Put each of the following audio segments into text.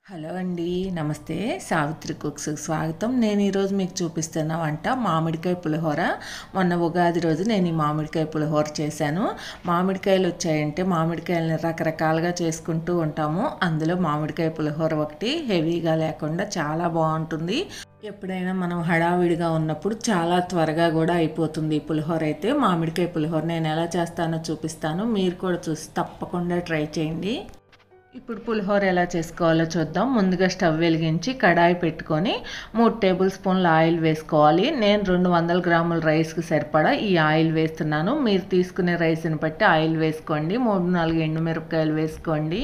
hello అండి నమస్తే Savitri cooks స్వాగతం నేను ఈరోజు మీకు చూపిస్తున్న వంట మామిడికాయ పులిహోర మొన్న ఉగాది రోజు నేను ఈ మామిడికాయ పులిహోర చేశాను మామిడికాయలు వచ్చాయంటే మామిడికాయలని రకరకాలుగా చేసుకుంటూ ఉంటాము అందులో మామిడికాయ పులిహోర ఒకటి హెవీగా లేకుండా చాలా బాగుంటుంది ఎప్పుడైనా మనం హడావిడిగా ఉన్నప్పుడు చాలా త్వరగా కూడా అయిపోతుంది ఈ పులిహోర అయితే మామిడికాయ పులిహోర నేను ఎలా చేస్తానో చూపిస్తాను మీరు కూడా చూసి తప్పకుండా ట్రై చేయండి ఇప్పుడు పులిహోర ఎలా చేసుకోవాలో చూద్దాం ముందుగా స్టవ్ వెలిగించి కడాయి పెట్టుకొని మూడు టేబుల్ స్పూన్ల ఆయిల్ వేసుకోవాలి నేను రెండు వందల గ్రాముల రైస్కి సరిపడా ఈ ఆయిల్ వేస్తున్నాను మీరు తీసుకునే రైస్ని బట్టి ఆయిల్ వేసుకోండి మూడు నాలుగు ఎండుమిరపకాయలు వేసుకోండి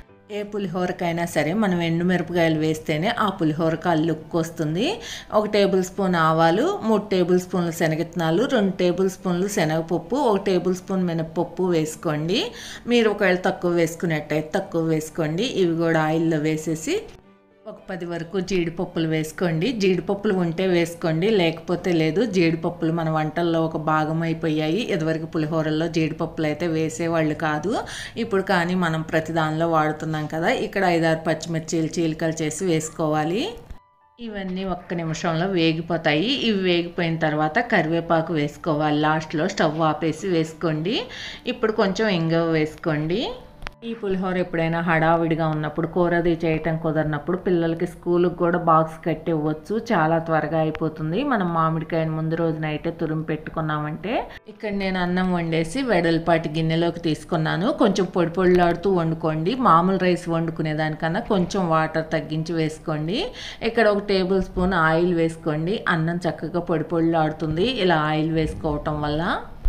ఏ పులిహోరకైనా సరే మనం ఎండుమిరపకాయలు వేస్తేనే ఆ పులిహోరకు ఆ లుక్ వస్తుంది ఒక టేబుల్ స్పూన్ ఆవాలు మూడు టేబుల్ స్పూన్లు శనగత్నాలు రెండు టేబుల్ స్పూన్లు శనగపప్పు ఒక టేబుల్ స్పూన్ మినపప్పు వేసుకోండి మీరు ఒకవేళ తక్కువ వేసుకున్నట్టయితే తక్కువ వేసుకోండి ఇవి కూడా ఆయిల్లో వేసేసి ఒక పది వరకు జీడిపప్పులు వేసుకోండి జీడిపప్పులు ఉంటే వేసుకోండి లేకపోతే లేదు జీడిపప్పులు మన వంటల్లో ఒక భాగం అయిపోయాయి ఇదివరకు పులిహోరల్లో జీడిపప్పులు అయితే వేసేవాళ్ళు కాదు ఇప్పుడు కానీ మనం ప్రతి దానిలో వాడుతున్నాం కదా ఇక్కడ ఐదారు పచ్చిమిర్చీలు చీలికలు చేసి వేసుకోవాలి ఇవన్నీ ఒక్క నిమిషంలో వేగిపోతాయి ఇవి వేగిపోయిన తర్వాత కరివేపాకు వేసుకోవాలి లాస్ట్లో స్టవ్ ఆపేసి వేసుకోండి ఇప్పుడు కొంచెం ఇంగవ వేసుకోండి ఈ పులిహోర ఎప్పుడైనా హడావిడిగా ఉన్నప్పుడు కూరది చేయటం కుదరినప్పుడు పిల్లలకి స్కూల్కి కూడా బాక్స్ కట్టి ఇవ్వచ్చు చాలా త్వరగా అయిపోతుంది మనం మామిడికాయని ముందు రోజు నైటే తురిమి పెట్టుకున్నామంటే ఇక్కడ నేను అన్నం వండేసి వెడల్పాటి గిన్నెలోకి తీసుకున్నాను కొంచెం పొడి పొడిలాడుతూ వండుకోండి మామూలు రైస్ వండుకునే దానికన్నా కొంచెం వాటర్ తగ్గించి వేసుకోండి ఇక్కడ ఒక టేబుల్ స్పూన్ ఆయిల్ వేసుకోండి అన్నం చక్కగా పొడి పొడిలాడుతుంది ఇలా ఆయిల్ వేసుకోవటం వల్ల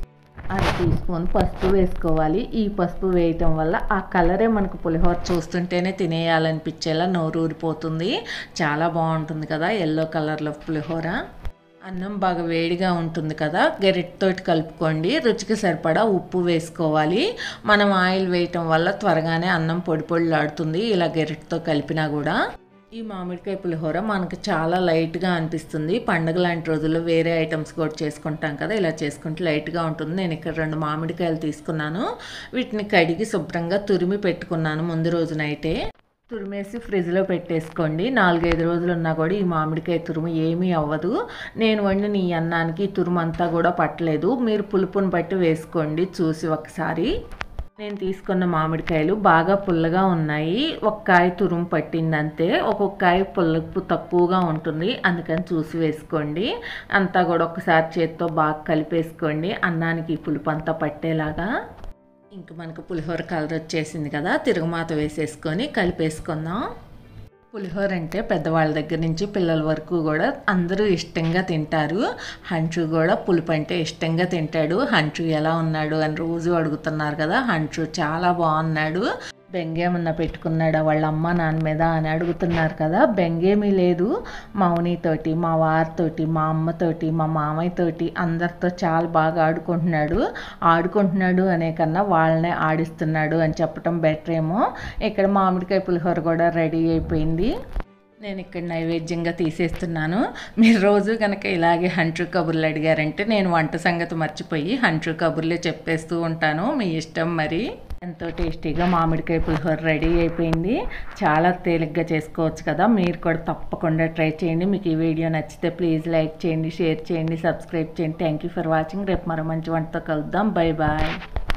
అర టీ స్పూన్ పసుపు వేసుకోవాలి ఈ పసుపు వేయటం వల్ల ఆ కలరే మనకు పులిహోర చూస్తుంటేనే తినేయాలనిపించేలా నోరు ఊరిపోతుంది చాలా బాగుంటుంది కదా ఎల్లో కలర్లో పులిహోర అన్నం బాగా వేడిగా ఉంటుంది కదా గరిటతోటి కలుపుకోండి రుచికి సరిపడా ఉప్పు వేసుకోవాలి మనం ఆయిల్ వేయటం వల్ల త్వరగానే అన్నం పొడి పొడిలాడుతుంది ఇలా గరిటతో కలిపినా కూడా ఈ మామిడికాయ పులిహోర మనకు చాలా లైట్గా అనిపిస్తుంది పండగ లాంటి రోజుల్లో వేరే ఐటమ్స్ కూడా చేసుకుంటాం కదా ఇలా చేసుకుంటే లైట్గా ఉంటుంది నేను ఇక్కడ రెండు మామిడికాయలు తీసుకున్నాను వీటిని కడిగి శుభ్రంగా తురిమి పెట్టుకున్నాను ముందు రోజు నైటే తురిమేసి ఫ్రిడ్జ్లో పెట్టేసుకోండి నాలుగైదు రోజులు ఉన్నా కూడా ఈ మామిడికాయ తురుము ఏమీ అవ్వదు నేను వండిన ఈ అన్నానికి తురుము అంతా కూడా పట్టలేదు మీరు పులుపుని బట్టి వేసుకోండి చూసి ఒకసారి నేను తీసుకున్న మామిడికాయలు బాగా పుల్లగా ఉన్నాయి ఒక కాయ తురుము పట్టింది అంతే ఒక్కొక్క కాయ పుల్లపు తక్కువగా ఉంటుంది అందుకని చూసి వేసుకోండి అంతా కూడా ఒకసారి చేత్తో బాగా కలిపేసుకోండి అన్నానికి పులుపు అంతా పట్టేలాగా ఇంక మనకు పులిహోర కలర్ వచ్చేసింది కదా తిరుగుమాత వేసేసుకొని కలిపేసుకుందాం పులిహోర అంటే పెద్దవాళ్ళ దగ్గర నుంచి పిల్లల వరకు కూడా అందరూ ఇష్టంగా తింటారు హంచు కూడా పులుపు అంటే ఇష్టంగా తింటాడు హంచు ఎలా ఉన్నాడు అని రోజు అడుగుతున్నారు కదా హంచు చాలా బాగున్నాడు బెంగేమన్నా పెట్టుకున్నాడా వాళ్ళ అమ్మ నాన్న మీద అని అడుగుతున్నారు కదా బెంగేమీ లేదు మౌనితోటి మా వారితోటి మా అమ్మతోటి మా మామయ్యతోటి అందరితో చాలా బాగా ఆడుకుంటున్నాడు ఆడుకుంటున్నాడు అనే కన్నా వాళ్ళనే ఆడిస్తున్నాడు అని చెప్పటం బెటర్ ఏమో ఇక్కడ మామిడికాయ పులిహోర కూడా రెడీ అయిపోయింది నేను ఇక్కడ నైవేద్యంగా తీసేస్తున్నాను మీరు రోజు కనుక ఇలాగే హంట్రు కబుర్లు అడిగారంటే నేను వంట సంగతి మర్చిపోయి హంట్రు కబుర్లే చెప్పేస్తూ ఉంటాను మీ ఇష్టం మరి ఎంతో టేస్టీగా మామిడికాయ పులిహోర రెడీ అయిపోయింది చాలా తేలిగ్గా చేసుకోవచ్చు కదా మీరు కూడా తప్పకుండా ట్రై చేయండి మీకు ఈ వీడియో నచ్చితే ప్లీజ్ లైక్ చేయండి షేర్ చేయండి సబ్స్క్రైబ్ చేయండి థ్యాంక్ యూ ఫర్ వాచింగ్ రేపు మరో మంచి వంటతో కలుద్దాం బై బాయ్